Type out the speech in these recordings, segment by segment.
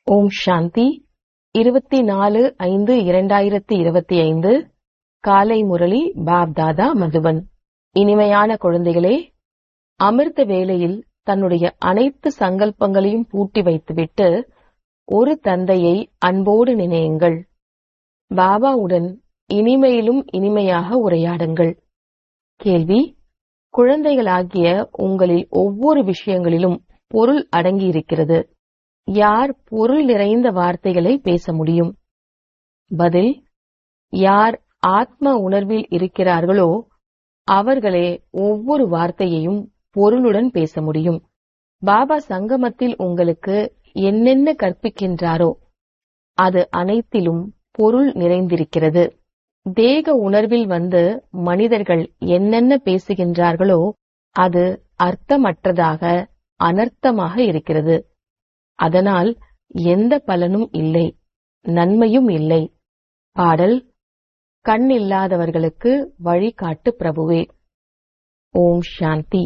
ஓம் சாந்தி இருபத்தி நாலு ஐந்து இரண்டாயிரத்தி இருபத்தி ஐந்து காலை முரளி பாப்தாதா மதுபன் இனிமையான குழந்தைகளே அமிர்த வேளையில் தன்னுடைய அனைத்து சங்கல்பங்களையும் பூட்டி வைத்துவிட்டு ஒரு தந்தையை அன்போடு நினையுங்கள் பாபாவுடன் இனிமையிலும் இனிமையாக உரையாடுங்கள் கேள்வி குழந்தைகளாகிய உங்களில் ஒவ்வொரு விஷயங்களிலும் பொருள் அடங்கியிருக்கிறது யார் பொருள் நிறைந்த வார்த்தைகளை பேச முடியும் பதில் யார் ஆத்ம உணர்வில் இருக்கிறார்களோ அவர்களே ஒவ்வொரு வார்த்தையையும் பொருளுடன் பேச முடியும் பாபா சங்கமத்தில் உங்களுக்கு என்னென்ன கற்பிக்கின்றாரோ அது அனைத்திலும் பொருள் நிறைந்திருக்கிறது தேக உணர்வில் வந்து மனிதர்கள் என்னென்ன பேசுகின்றார்களோ அது அர்த்தமற்றதாக அனர்த்தமாக இருக்கிறது அதனால் எந்த பலனும் இல்லை நன்மையும் இல்லை பாடல் கண் இல்லாதவர்களுக்கு வழிகாட்டு பிரபுவே ஓம் சாந்தி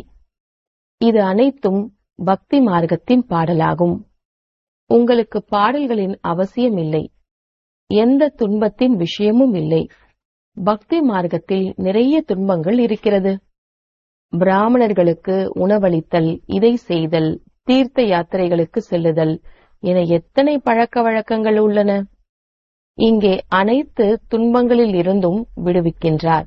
இது அனைத்தும் பக்தி மார்க்கத்தின் பாடலாகும் உங்களுக்கு பாடல்களின் அவசியம் இல்லை எந்த துன்பத்தின் விஷயமும் இல்லை பக்தி மார்க்கத்தில் நிறைய துன்பங்கள் இருக்கிறது பிராமணர்களுக்கு உணவளித்தல் இதை செய்தல் தீர்த்த யாத்திரைகளுக்கு செல்லுதல் என எத்தனை பழக்க வழக்கங்கள் உள்ளன இங்கே அனைத்து துன்பங்களில் இருந்தும் விடுவிக்கின்றார்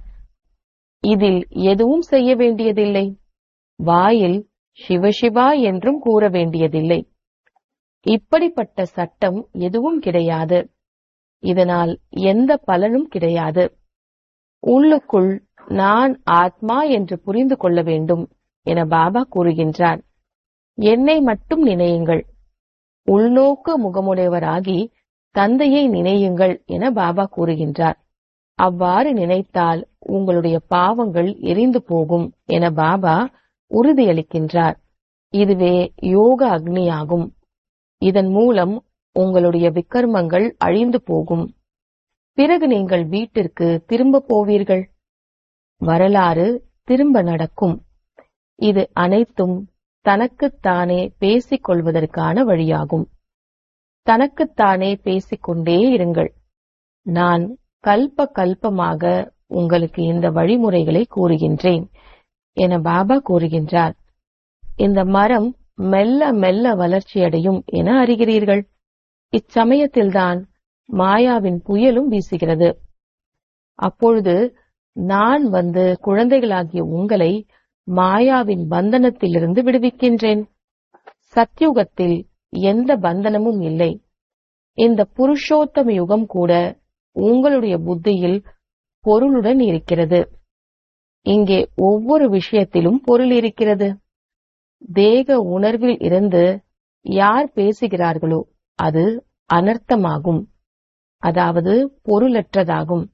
இதில் எதுவும் செய்ய வேண்டியதில்லை வாயில் சிவசிவா என்றும் கூற வேண்டியதில்லை இப்படிப்பட்ட சட்டம் எதுவும் கிடையாது இதனால் எந்த பலனும் கிடையாது உள்ளுக்குள் நான் ஆத்மா என்று புரிந்து கொள்ள வேண்டும் என பாபா கூறுகின்றார் என்னை மட்டும் நினையுங்கள் உள்நோக்கு முகமுடையவராகி தந்தையை நினையுங்கள் என பாபா கூறுகின்றார் அவ்வாறு நினைத்தால் உங்களுடைய பாவங்கள் எரிந்து போகும் என பாபா உறுதியளிக்கின்றார் இதுவே யோக அக்னியாகும் இதன் மூலம் உங்களுடைய விக்கர்மங்கள் அழிந்து போகும் பிறகு நீங்கள் வீட்டிற்கு திரும்ப போவீர்கள் வரலாறு திரும்ப நடக்கும் இது அனைத்தும் தனக்குத்தானே பேசிக் கொள்வதற்கான வழியாகும் தனக்குத்தானே பேசிக்கொண்டே இருங்கள் நான் கல்ப கல்பமாக உங்களுக்கு இந்த வழிமுறைகளை கூறுகின்றேன் என பாபா கூறுகின்றார் இந்த மரம் மெல்ல மெல்ல வளர்ச்சியடையும் என அறிகிறீர்கள் இச்சமயத்தில்தான் மாயாவின் புயலும் வீசுகிறது அப்பொழுது நான் வந்து குழந்தைகளாகிய உங்களை மாயாவின் பந்தனத்திலிருந்து விடுவிக்கின்றேன் சத்யுகத்தில் எந்த பந்தனமும் இல்லை இந்த புருஷோத்தம யுகம் கூட உங்களுடைய புத்தியில் பொருளுடன் இருக்கிறது இங்கே ஒவ்வொரு விஷயத்திலும் பொருள் இருக்கிறது தேக உணர்வில் இருந்து யார் பேசுகிறார்களோ அது அனர்த்தமாகும் அதாவது பொருளற்றதாகும்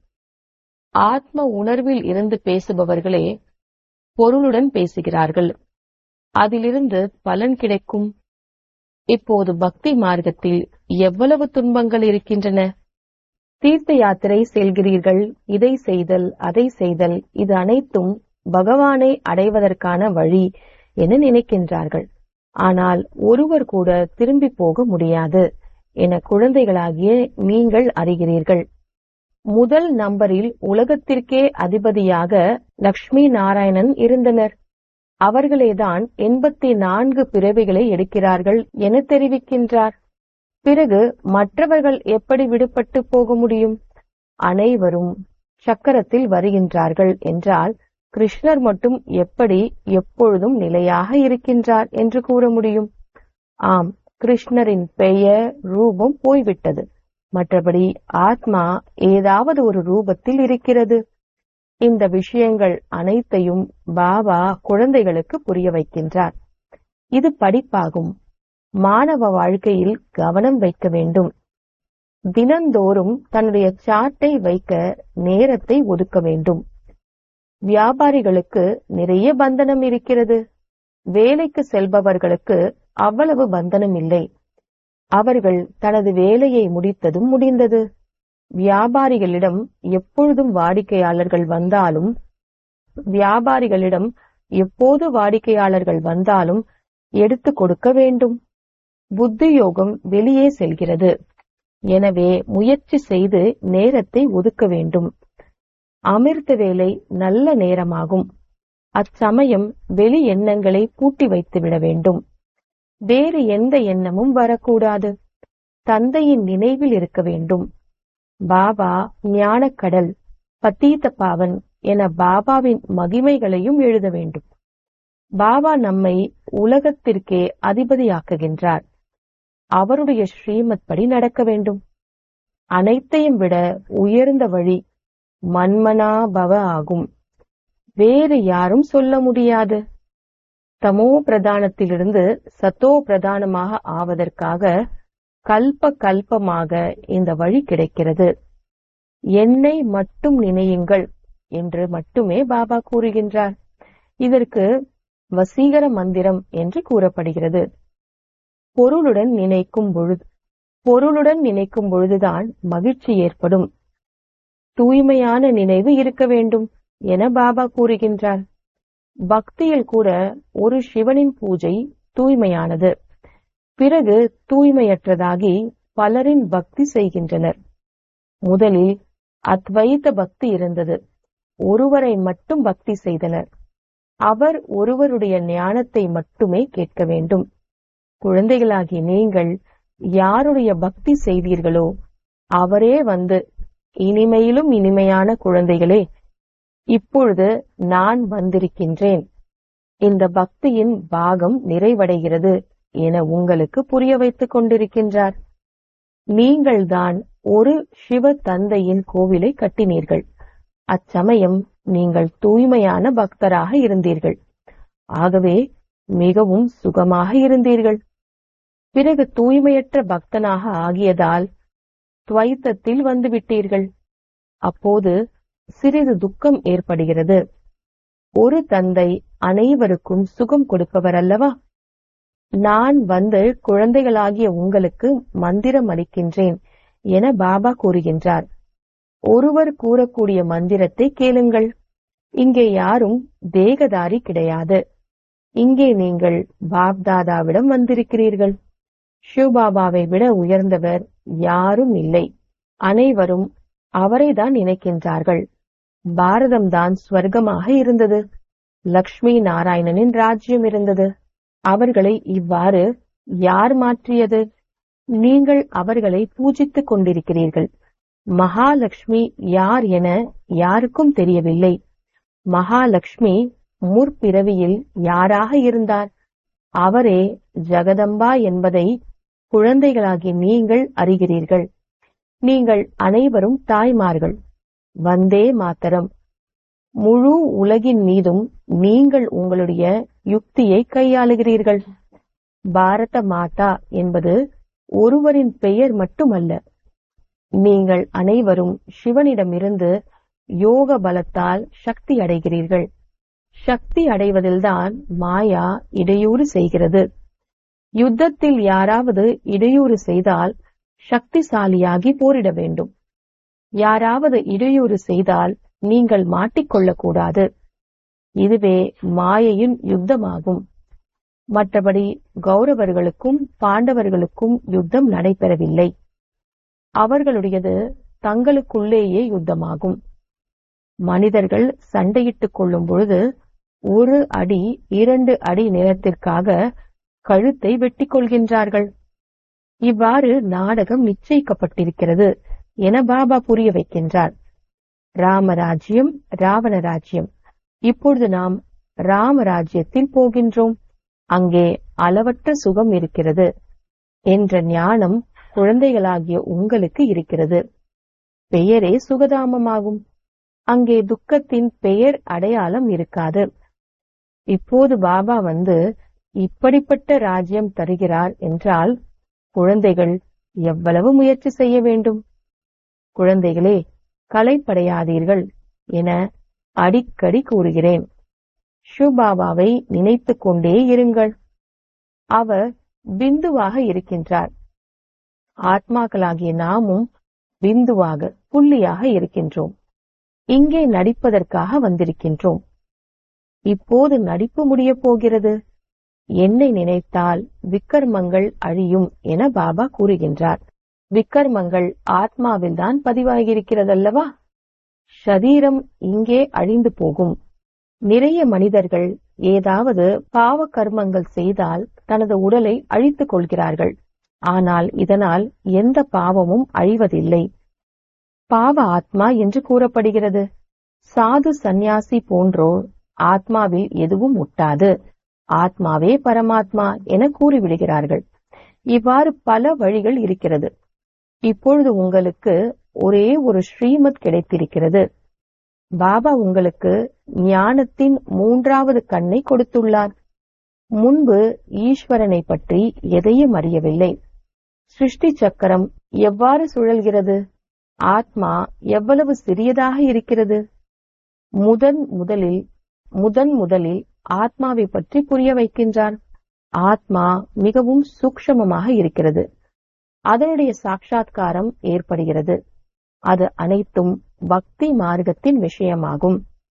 ஆத்ம உணர்வில் இருந்து பேசுபவர்களே பொருளுடன் பேசுகிறார்கள் அதிலிருந்து பலன் கிடைக்கும் இப்போது பக்தி மார்க்கத்தில் எவ்வளவு துன்பங்கள் இருக்கின்றன தீர்த்த யாத்திரை செல்கிறீர்கள் இதை செய்தல் அதை செய்தல் இது அனைத்தும் பகவானை அடைவதற்கான வழி என நினைக்கின்றார்கள் ஆனால் ஒருவர் கூட திரும்பி போக முடியாது என குழந்தைகளாகிய நீங்கள் அறிகிறீர்கள் முதல் நம்பரில் உலகத்திற்கே அதிபதியாக லக்ஷ்மி நாராயணன் இருந்தனர் அவர்களேதான் எண்பத்தி நான்கு பிறவிகளை எடுக்கிறார்கள் என தெரிவிக்கின்றார் பிறகு மற்றவர்கள் எப்படி விடுபட்டு போக முடியும் அனைவரும் சக்கரத்தில் வருகின்றார்கள் என்றால் கிருஷ்ணர் மட்டும் எப்படி எப்பொழுதும் நிலையாக இருக்கின்றார் என்று கூற முடியும் ஆம் கிருஷ்ணரின் பெயர் ரூபம் போய்விட்டது மற்றபடி ஆத்மா ஏதாவது ஒரு ரூபத்தில் இருக்கிறது இந்த விஷயங்கள் அனைத்தையும் பாபா குழந்தைகளுக்கு புரிய வைக்கின்றார் இது படிப்பாகும் மாணவ வாழ்க்கையில் கவனம் வைக்க வேண்டும் தினந்தோறும் தன்னுடைய சாட்டை வைக்க நேரத்தை ஒதுக்க வேண்டும் வியாபாரிகளுக்கு நிறைய பந்தனம் இருக்கிறது வேலைக்கு செல்பவர்களுக்கு அவ்வளவு பந்தனம் இல்லை அவர்கள் தனது வேலையை முடித்ததும் முடிந்தது வியாபாரிகளிடம் எப்பொழுதும் வாடிக்கையாளர்கள் வந்தாலும் வியாபாரிகளிடம் எப்போது வாடிக்கையாளர்கள் வந்தாலும் எடுத்து கொடுக்க வேண்டும் புத்தியோகம் வெளியே செல்கிறது எனவே முயற்சி செய்து நேரத்தை ஒதுக்க வேண்டும் அமிர்த வேலை நல்ல நேரமாகும் அச்சமயம் வெளி எண்ணங்களை பூட்டி வைத்துவிட வேண்டும் வேறு எந்த எண்ணமும் வரக்கூடாது தந்தையின் நினைவில் இருக்க வேண்டும் பாபா ஞானக்கடல் பத்தீத்த பாவன் என பாபாவின் மகிமைகளையும் எழுத வேண்டும் பாபா நம்மை உலகத்திற்கே அதிபதியாக்குகின்றார் அவருடைய ஸ்ரீமத் படி நடக்க வேண்டும் அனைத்தையும் விட உயர்ந்த வழி மன்மனா பவ ஆகும் வேறு யாரும் சொல்ல முடியாது தமோ பிரதானத்திலிருந்து சத்தோ பிரதானமாக ஆவதற்காக கல்ப கல்பமாக இந்த வழி கிடைக்கிறது என்னை மட்டும் நினையுங்கள் என்று மட்டுமே பாபா கூறுகின்றார் இதற்கு வசீகர மந்திரம் என்று கூறப்படுகிறது பொருளுடன் நினைக்கும் பொழுது பொருளுடன் நினைக்கும் பொழுதுதான் மகிழ்ச்சி ஏற்படும் தூய்மையான நினைவு இருக்க வேண்டும் என பாபா கூறுகின்றார் பக்தியில் கூட ஒரு சிவனின் பூஜை தூய்மையானது பிறகு தூய்மையற்றதாகி பலரின் பக்தி செய்கின்றனர் முதலில் அத்வைத பக்தி இருந்தது ஒருவரை மட்டும் பக்தி செய்தனர் அவர் ஒருவருடைய ஞானத்தை மட்டுமே கேட்க வேண்டும் குழந்தைகளாகி நீங்கள் யாருடைய பக்தி செய்தீர்களோ அவரே வந்து இனிமையிலும் இனிமையான குழந்தைகளே இப்பொழுது நான் வந்திருக்கின்றேன் இந்த பக்தியின் பாகம் நிறைவடைகிறது என உங்களுக்கு புரிய வைத்துக் கொண்டிருக்கின்றார் நீங்கள்தான் ஒரு சிவ தந்தையின் கோவிலை கட்டினீர்கள் அச்சமயம் நீங்கள் தூய்மையான பக்தராக இருந்தீர்கள் ஆகவே மிகவும் சுகமாக இருந்தீர்கள் பிறகு தூய்மையற்ற பக்தனாக ஆகியதால் துவைத்தத்தில் வந்துவிட்டீர்கள் அப்போது சிறிது துக்கம் ஏற்படுகிறது ஒரு தந்தை அனைவருக்கும் சுகம் கொடுப்பவர் அல்லவா நான் வந்து குழந்தைகளாகிய உங்களுக்கு மந்திரம் அளிக்கின்றேன் என பாபா கூறுகின்றார் ஒருவர் கூறக்கூடிய மந்திரத்தை கேளுங்கள் இங்கே யாரும் தேகதாரி கிடையாது இங்கே நீங்கள் பாப்தாதாவிடம் வந்திருக்கிறீர்கள் சிவபாபாவை விட உயர்ந்தவர் யாரும் இல்லை அனைவரும் அவரைதான் நினைக்கின்றார்கள் பாரதம்தான் ஸ்வர்க்கமாக இருந்தது லக்ஷ்மி நாராயணனின் ராஜ்யம் இருந்தது அவர்களை இவ்வாறு யார் மாற்றியது நீங்கள் அவர்களை பூஜித்துக் கொண்டிருக்கிறீர்கள் மகாலட்சுமி யார் என யாருக்கும் தெரியவில்லை மகாலட்சுமி முற்பிறவியில் யாராக இருந்தார் அவரே ஜெகதம்பா என்பதை குழந்தைகளாகி நீங்கள் அறிகிறீர்கள் நீங்கள் அனைவரும் தாய்மார்கள் வந்தே மாத்தரம் முழு உலகின் மீதும் நீங்கள் உங்களுடைய யுக்தியை கையாளுகிறீர்கள் பாரத மாதா என்பது ஒருவரின் பெயர் மட்டுமல்ல நீங்கள் அனைவரும் சிவனிடமிருந்து யோக பலத்தால் சக்தி அடைகிறீர்கள் சக்தி அடைவதில்தான் மாயா இடையூறு செய்கிறது யுத்தத்தில் யாராவது இடையூறு செய்தால் சக்திசாலியாகி போரிட வேண்டும் யாராவது இடையூறு செய்தால் நீங்கள் மாட்டிக்கொள்ளக் கூடாது இதுவே மாயையின் யுத்தமாகும் மற்றபடி கௌரவர்களுக்கும் பாண்டவர்களுக்கும் யுத்தம் நடைபெறவில்லை அவர்களுடையது தங்களுக்குள்ளேயே யுத்தமாகும் மனிதர்கள் சண்டையிட்டுக் கொள்ளும் பொழுது ஒரு அடி இரண்டு அடி நிலத்திற்காக கழுத்தை வெட்டிக் கொள்கின்றார்கள் இவ்வாறு நாடகம் நிச்சயிக்கப்பட்டிருக்கிறது என பாபா புரிய வைக்கின்றார் ராமராஜ்யம் ராவண ராஜ்யம் இப்பொழுது நாம் ராமராஜ்யத்தில் போகின்றோம் அங்கே அளவற்ற சுகம் இருக்கிறது என்ற ஞானம் குழந்தைகளாகிய உங்களுக்கு இருக்கிறது பெயரே சுகதாமமாகும் அங்கே துக்கத்தின் பெயர் அடையாளம் இருக்காது இப்போது பாபா வந்து இப்படிப்பட்ட ராஜ்யம் தருகிறார் என்றால் குழந்தைகள் எவ்வளவு முயற்சி செய்ய வேண்டும் குழந்தைகளே களைப்படையாதீர்கள் என அடிக்கடி கூறுகிறேன் ஷுபாபாவை நினைத்துக் கொண்டே இருங்கள் அவர் பிந்துவாக இருக்கின்றார் ஆத்மாக்களாகிய நாமும் பிந்துவாக புள்ளியாக இருக்கின்றோம் இங்கே நடிப்பதற்காக வந்திருக்கின்றோம் இப்போது நடிப்பு முடியப் போகிறது என்னை நினைத்தால் விக்கர்மங்கள் அழியும் என பாபா கூறுகின்றார் விக்கர்மங்கள் ஆத்மாவில்தான் பதிவாகியிருக்கிறதல்லவா ஷரீரம் இங்கே அழிந்து போகும் நிறைய மனிதர்கள் ஏதாவது பாவ கர்மங்கள் செய்தால் தனது உடலை அழித்துக் கொள்கிறார்கள் ஆனால் இதனால் எந்த பாவமும் அழிவதில்லை பாவ ஆத்மா என்று கூறப்படுகிறது சாது சந்நியாசி போன்றோர் ஆத்மாவில் எதுவும் முட்டாது ஆத்மாவே பரமாத்மா என கூறிவிடுகிறார்கள் இவ்வாறு பல வழிகள் இருக்கிறது இப்பொழுது உங்களுக்கு ஒரே ஒரு ஸ்ரீமத் கிடைத்திருக்கிறது பாபா உங்களுக்கு ஞானத்தின் மூன்றாவது கண்ணை கொடுத்துள்ளார் முன்பு ஈஸ்வரனை பற்றி எதையும் அறியவில்லை சிருஷ்டி சக்கரம் எவ்வாறு சுழல்கிறது ஆத்மா எவ்வளவு சிறியதாக இருக்கிறது முதன் முதலில் முதன் முதலில் ஆத்மாவை பற்றி புரிய வைக்கின்றார் ஆத்மா மிகவும் சூக்ஷமமாக இருக்கிறது அதனுடைய சாட்சா்காரம் ஏற்படுகிறது அது அனைத்தும் பக்தி மார்க்கத்தின் விஷயமாகும்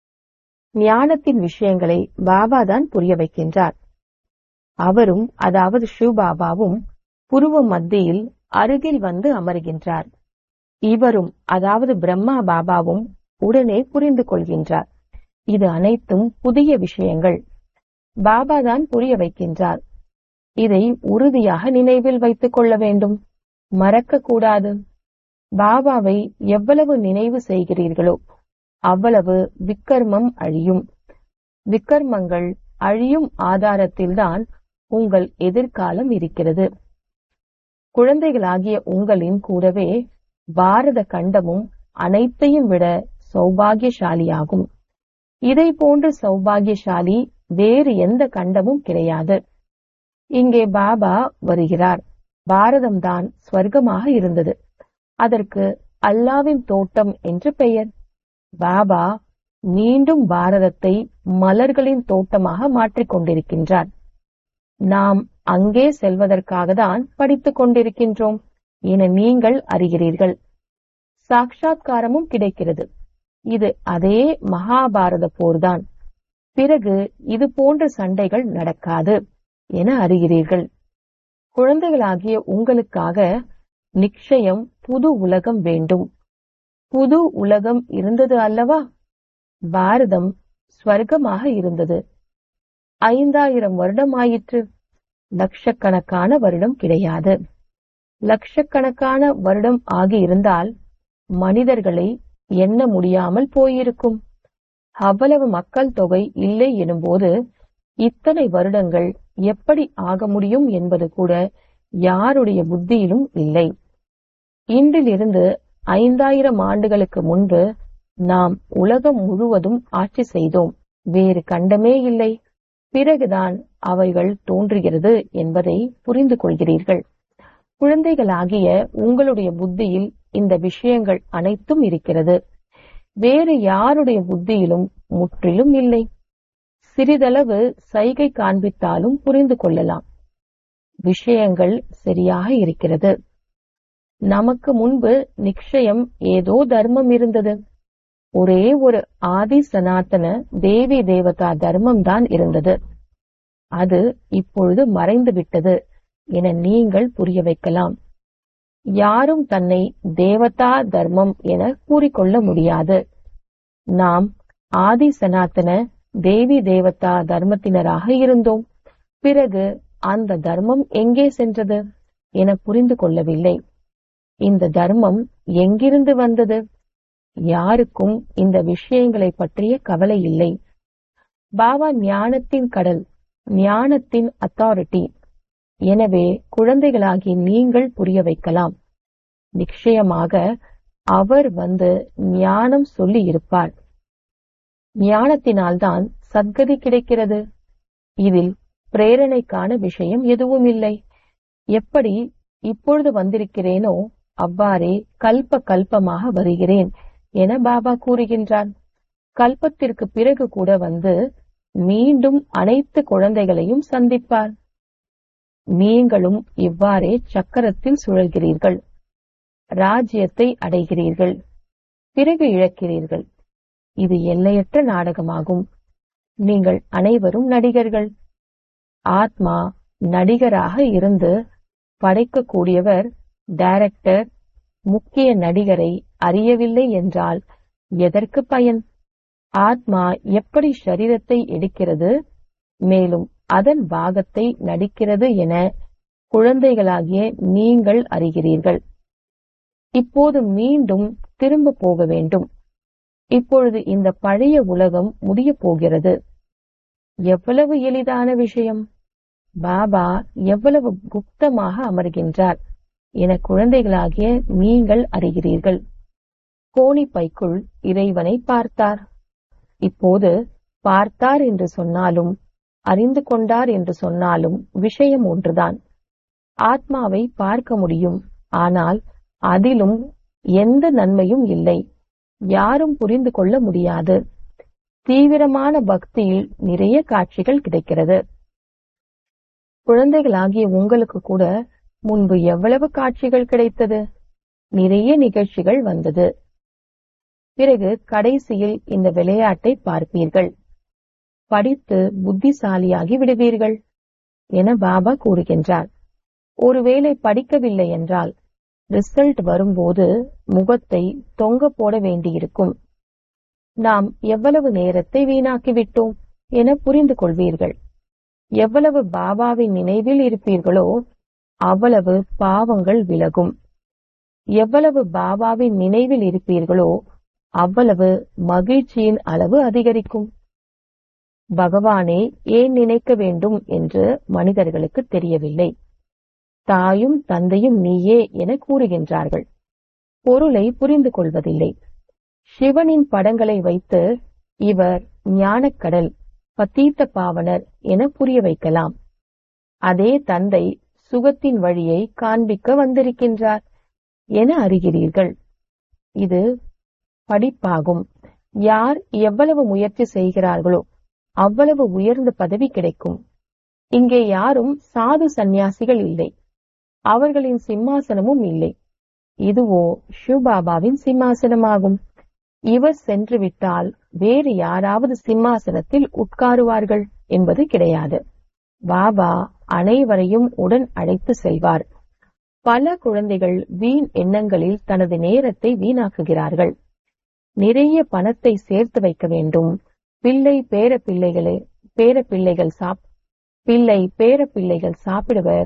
ஞானத்தின் விஷயங்களை பாபா தான் புரிய வைக்கின்றார் அவரும் அதாவது சிவபாபாவும் புருவ மத்தியில் அருகில் வந்து அமர்கின்றார் இவரும் அதாவது பிரம்மா பாபாவும் உடனே புரிந்து கொள்கின்றார் இது அனைத்தும் புதிய விஷயங்கள் பாபா தான் புரிய வைக்கின்றார் இதை உறுதியாக நினைவில் வைத்துக் கொள்ள வேண்டும் மறக்க கூடாது பாபாவை எவ்வளவு நினைவு செய்கிறீர்களோ அவ்வளவு விக்கர்மம் அழியும் விக்கர்மங்கள் அழியும் ஆதாரத்தில்தான் உங்கள் எதிர்காலம் இருக்கிறது குழந்தைகளாகிய உங்களின் கூடவே பாரத கண்டமும் அனைத்தையும் விட சௌபாகியசாலியாகும் இதை போன்ற சௌபாகியசாலி வேறு எந்த கண்டமும் கிடையாது இங்கே பாபா வருகிறார் பாரதம்தான் ஸ்வர்க்கமாக இருந்தது அதற்கு அல்லாவின் தோட்டம் என்று பெயர் பாபா மீண்டும் பாரதத்தை மலர்களின் தோட்டமாக மாற்றிக் கொண்டிருக்கின்றார் நாம் அங்கே செல்வதற்காக தான் படித்துக் கொண்டிருக்கின்றோம் என நீங்கள் அறிகிறீர்கள் சாட்சாத்காரமும் கிடைக்கிறது இது அதே மகாபாரத போர்தான் பிறகு இது போன்ற சண்டைகள் நடக்காது என அறிகிறீர்கள் குழந்தைகளாகிய உங்களுக்காக நிச்சயம் புது உலகம் வேண்டும் புது உலகம் இருந்தது அல்லவா பாரதம் ஸ்வர்க்கமாக இருந்தது ஐந்தாயிரம் வருடம் ஆயிற்று லட்சக்கணக்கான வருடம் கிடையாது லட்சக்கணக்கான வருடம் ஆகியிருந்தால் மனிதர்களை எண்ண முடியாமல் போயிருக்கும் அவ்வளவு மக்கள் தொகை இல்லை எனும்போது இத்தனை வருடங்கள் எப்படி ஆக முடியும் என்பது கூட யாருடைய புத்தியிலும் இல்லை இன்றிலிருந்து ஐந்தாயிரம் ஆண்டுகளுக்கு முன்பு நாம் உலகம் முழுவதும் ஆட்சி செய்தோம் வேறு கண்டமே இல்லை பிறகுதான் அவைகள் தோன்றுகிறது என்பதை புரிந்து கொள்கிறீர்கள் குழந்தைகளாகிய உங்களுடைய புத்தியில் இந்த விஷயங்கள் அனைத்தும் இருக்கிறது வேறு யாருடைய புத்தியிலும் முற்றிலும் இல்லை சிறிதளவு சைகை காண்பித்தாலும் புரிந்து கொள்ளலாம் விஷயங்கள் சரியாக இருக்கிறது நமக்கு முன்பு நிச்சயம் ஏதோ தர்மம் இருந்தது ஒரே ஒரு ஆதி சனாதன தேவி தேவதா தர்மம் தான் இருந்தது அது இப்பொழுது மறைந்து விட்டது என நீங்கள் புரிய வைக்கலாம் யாரும் தன்னை தேவதா தர்மம் என கூறிக்கொள்ள முடியாது நாம் ஆதி சனாதன தேவி தேவதா தர்மத்தினராக இருந்தோம் பிறகு அந்த தர்மம் எங்கே சென்றது என புரிந்து கொள்ளவில்லை இந்த தர்மம் எங்கிருந்து வந்தது யாருக்கும் இந்த விஷயங்களை பற்றிய கவலை இல்லை பாபா ஞானத்தின் கடல் ஞானத்தின் அத்தாரிட்டி எனவே குழந்தைகளாகி நீங்கள் புரிய வைக்கலாம் நிச்சயமாக அவர் வந்து ஞானம் சொல்லி இருப்பார் ஞானத்தினால்தான் சத்கதி கிடைக்கிறது இதில் பிரேரணைக்கான விஷயம் எதுவும் இல்லை எப்படி இப்பொழுது வந்திருக்கிறேனோ அவ்வாறே கல்ப கல்பமாக வருகிறேன் என பாபா கூறுகின்றார் கல்பத்திற்கு பிறகு கூட வந்து மீண்டும் அனைத்து குழந்தைகளையும் சந்திப்பார் நீங்களும் இவ்வாறே சக்கரத்தில் சுழல்கிறீர்கள் ராஜ்யத்தை அடைகிறீர்கள் பிறகு இழக்கிறீர்கள் இது எல்லையற்ற நாடகமாகும் நீங்கள் அனைவரும் நடிகர்கள் ஆத்மா நடிகராக இருந்து படைக்கக்கூடியவர் டைரக்டர் முக்கிய நடிகரை அறியவில்லை என்றால் எதற்கு பயன் ஆத்மா எப்படி சரீரத்தை எடுக்கிறது மேலும் அதன் பாகத்தை நடிக்கிறது என குழந்தைகளாகிய நீங்கள் அறிகிறீர்கள் இப்போது மீண்டும் திரும்ப போக வேண்டும் இப்பொழுது இந்த பழைய உலகம் முடிய போகிறது எவ்வளவு எளிதான விஷயம் பாபா எவ்வளவு குப்தமாக அமர்கின்றார் என குழந்தைகளாகிய நீங்கள் அறிகிறீர்கள் கோணிப்பைக்குள் இறைவனை பார்த்தார் இப்போது பார்த்தார் என்று சொன்னாலும் அறிந்து கொண்டார் என்று சொன்னாலும் விஷயம் ஒன்றுதான் ஆத்மாவை பார்க்க முடியும் ஆனால் அதிலும் எந்த நன்மையும் இல்லை யாரும் புரிந்து கொள்ள முடியாது தீவிரமான பக்தியில் நிறைய காட்சிகள் கிடைக்கிறது குழந்தைகளாகிய உங்களுக்கு கூட முன்பு எவ்வளவு காட்சிகள் கிடைத்தது நிறைய நிகழ்ச்சிகள் வந்தது பிறகு கடைசியில் இந்த விளையாட்டை பார்ப்பீர்கள் படித்து புத்திசாலியாகி விடுவீர்கள் என பாபா கூறுகின்றார் ஒருவேளை படிக்கவில்லை என்றால் ரிசல்ட் வரும்போது முகத்தை தொங்க போட வேண்டியிருக்கும் நாம் எவ்வளவு நேரத்தை வீணாக்கிவிட்டோம் என புரிந்து கொள்வீர்கள் எவ்வளவு பாபாவின் நினைவில் இருப்பீர்களோ அவ்வளவு பாவங்கள் விலகும் எவ்வளவு பாபாவின் நினைவில் இருப்பீர்களோ அவ்வளவு மகிழ்ச்சியின் அளவு அதிகரிக்கும் பகவானே ஏன் நினைக்க வேண்டும் என்று மனிதர்களுக்கு தெரியவில்லை தாயும் தந்தையும் நீயே என கூறுகின்றார்கள் பொருளை புரிந்து கொள்வதில்லை சிவனின் படங்களை வைத்து இவர் ஞானக்கடல் பத்தீத்த பாவனர் என புரிய வைக்கலாம் அதே தந்தை சுகத்தின் வழியை காண்பிக்க வந்திருக்கின்றார் என அறிகிறீர்கள் இது படிப்பாகும் யார் எவ்வளவு முயற்சி செய்கிறார்களோ அவ்வளவு உயர்ந்த பதவி கிடைக்கும் இங்கே யாரும் சாது சந்நியாசிகள் இல்லை அவர்களின் சிம்மாசனமும் இல்லை இதுவோ ஷிவ்பாபாவின் சிம்மாசனமாகும் இவர் சென்று விட்டால் வேறு யாராவது சிம்மாசனத்தில் உட்காருவார்கள் என்பது கிடையாது பாபா அனைவரையும் உடன் அழைத்து செல்வார் பல குழந்தைகள் வீண் எண்ணங்களில் தனது நேரத்தை வீணாக்குகிறார்கள் நிறைய பணத்தை சேர்த்து வைக்க வேண்டும் பிள்ளை பேர பிள்ளைகளே பேர பிள்ளைகள் சாப் பிள்ளை பேர பிள்ளைகள் சாப்பிடுவர்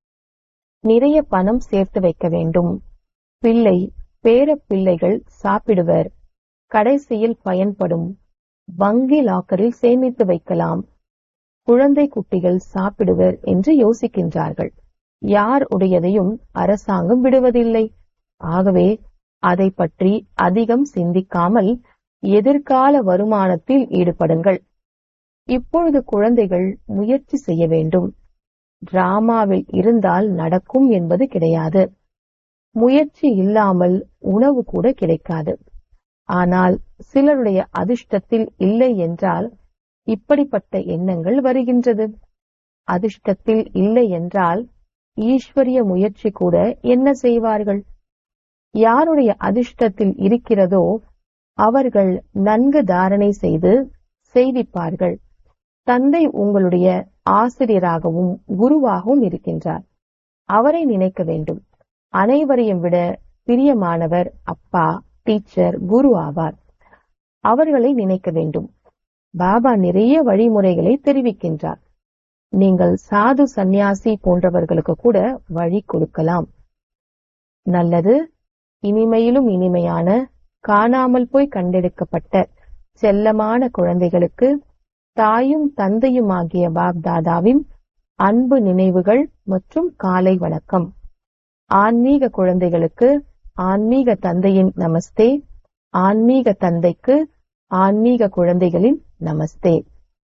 நிறைய பணம் சேர்த்து வைக்க வேண்டும் பிள்ளை பேர பிள்ளைகள் சாப்பிடுவர் கடைசியில் பயன்படும் வங்கி லாக்கரில் சேமித்து வைக்கலாம் குழந்தை குட்டிகள் சாப்பிடுவர் என்று யோசிக்கின்றார்கள் யார் உடையதையும் அரசாங்கம் விடுவதில்லை ஆகவே அதை பற்றி அதிகம் சிந்திக்காமல் எதிர்கால வருமானத்தில் ஈடுபடுங்கள் இப்பொழுது குழந்தைகள் முயற்சி செய்ய வேண்டும் டிராமாவில் இருந்தால் நடக்கும் என்பது கிடையாது முயற்சி இல்லாமல் உணவு கூட கிடைக்காது ஆனால் சிலருடைய அதிர்ஷ்டத்தில் இல்லை என்றால் இப்படிப்பட்ட எண்ணங்கள் வருகின்றது அதிர்ஷ்டத்தில் இல்லை என்றால் ஈஸ்வரிய முயற்சி கூட என்ன செய்வார்கள் யாருடைய அதிர்ஷ்டத்தில் இருக்கிறதோ அவர்கள் நன்கு தாரணை செய்து செய்விப்பார்கள் தந்தை உங்களுடைய ஆசிரியராகவும் குருவாகவும் இருக்கின்றார் அவரை நினைக்க வேண்டும் அனைவரையும் விட பிரியமானவர் அப்பா டீச்சர் குரு ஆவார் அவர்களை நினைக்க வேண்டும் பாபா நிறைய வழிமுறைகளை தெரிவிக்கின்றார் நீங்கள் சாது சந்நியாசி போன்றவர்களுக்கு கூட வழி கொடுக்கலாம் நல்லது இனிமையிலும் இனிமையான காணாமல் போய் கண்டெடுக்கப்பட்ட செல்லமான குழந்தைகளுக்கு தாயும் தந்தையுமாகிய பாப்தாதாவின் அன்பு நினைவுகள் மற்றும் காலை வணக்கம் ஆன்மீக குழந்தைகளுக்கு ஆன்மீக தந்தையின் நமஸ்தே ஆன்மீக தந்தைக்கு ஆன்மீக குழந்தைகளின் நமஸ்தே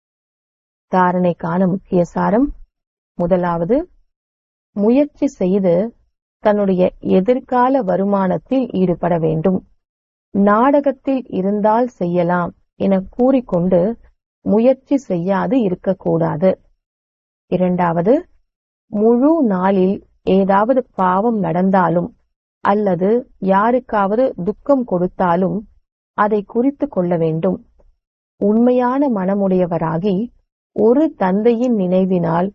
தாரணைக்கான முக்கிய சாரம் முதலாவது முயற்சி செய்து தன்னுடைய எதிர்கால வருமானத்தில் ஈடுபட வேண்டும் நாடகத்தில் இருந்தால் செய்யலாம் என கூறிக்கொண்டு முயற்சி செய்யாது இருக்கக்கூடாது இரண்டாவது முழு நாளில் ஏதாவது பாவம் நடந்தாலும் அல்லது யாருக்காவது துக்கம் கொடுத்தாலும் அதை குறித்து கொள்ள வேண்டும் உண்மையான மனமுடையவராகி ஒரு தந்தையின் நினைவினால்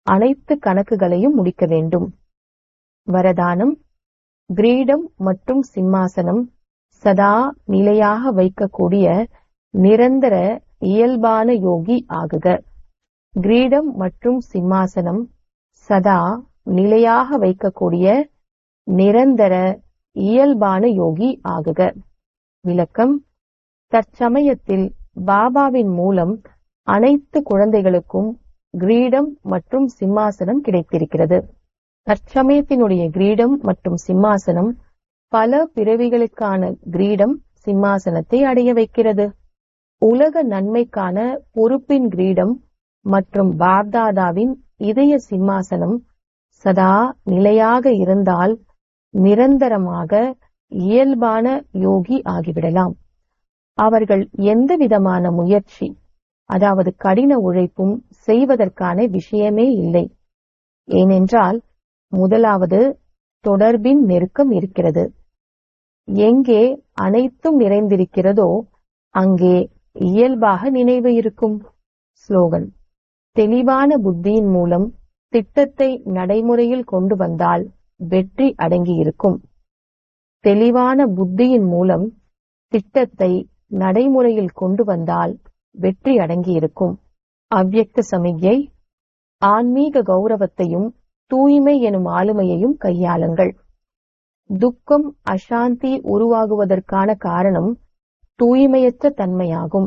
அனைத்து கணக்குகளையும் முடிக்க வேண்டும் வரதானம் கிரீடம் மற்றும் சிம்மாசனம் சதா நிலையாக வைக்கக்கூடிய நிரந்தர இயல்பான யோகி ஆகுக கிரீடம் மற்றும் சிம்மாசனம் சதா நிலையாக வைக்கக்கூடிய நிரந்தர இயல்பான யோகி ஆகுக விளக்கம் தற்சமயத்தில் பாபாவின் மூலம் அனைத்து குழந்தைகளுக்கும் கிரீடம் மற்றும் சிம்மாசனம் கிடைத்திருக்கிறது தற்சமயத்தினுடைய கிரீடம் மற்றும் சிம்மாசனம் பல பிறவிகளுக்கான கிரீடம் சிம்மாசனத்தை அடைய வைக்கிறது உலக நன்மைக்கான பொறுப்பின் கிரீடம் மற்றும் பாப்தாதாவின் இதய சிம்மாசனம் சதா நிலையாக இருந்தால் நிரந்தரமாக இயல்பான யோகி ஆகிவிடலாம் அவர்கள் எந்த விதமான முயற்சி அதாவது கடின உழைப்பும் செய்வதற்கான விஷயமே இல்லை ஏனென்றால் முதலாவது தொடர்பின் நெருக்கம் இருக்கிறது எங்கே அனைத்தும் நிறைந்திருக்கிறதோ அங்கே இயல்பாக நினைவு இருக்கும் ஸ்லோகன் தெளிவான புத்தியின் மூலம் திட்டத்தை நடைமுறையில் கொண்டு வந்தால் வெற்றி அடங்கியிருக்கும் தெளிவான புத்தியின் மூலம் திட்டத்தை நடைமுறையில் கொண்டு வந்தால் வெற்றி அடங்கியிருக்கும் அவ்யக்த சமிக்ஞை ஆன்மீக கௌரவத்தையும் தூய்மை எனும் ஆளுமையையும் கையாளுங்கள் துக்கம் அசாந்தி உருவாகுவதற்கான காரணம் தூய்மையற்ற தன்மையாகும்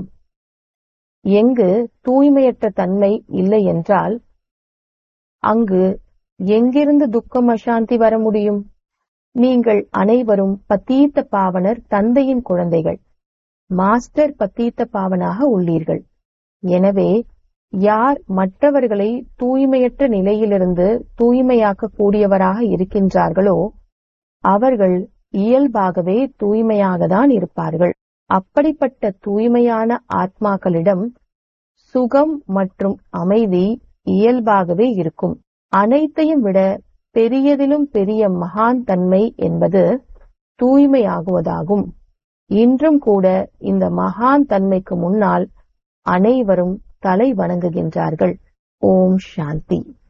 எங்கு தூய்மையற்ற தன்மை இல்லை என்றால் அங்கு எங்கிருந்து துக்கம் அசாந்தி வர முடியும் நீங்கள் அனைவரும் பத்தீத்த பாவனர் தந்தையின் குழந்தைகள் மாஸ்டர் பத்தீத்த பாவனாக உள்ளீர்கள் எனவே யார் மற்றவர்களை தூய்மையற்ற நிலையிலிருந்து தூய்மையாக்க கூடியவராக இருக்கின்றார்களோ அவர்கள் இயல்பாகவே தூய்மையாக தான் இருப்பார்கள் அப்படிப்பட்ட தூய்மையான ஆத்மாக்களிடம் சுகம் மற்றும் அமைதி இயல்பாகவே இருக்கும் அனைத்தையும் விட பெரியதிலும் பெரிய மகான் தன்மை என்பது தூய்மையாகுவதாகும் இன்றும் கூட இந்த மகான் தன்மைக்கு முன்னால் அனைவரும் தலை வணங்குகின்றார்கள் ஓம் சாந்தி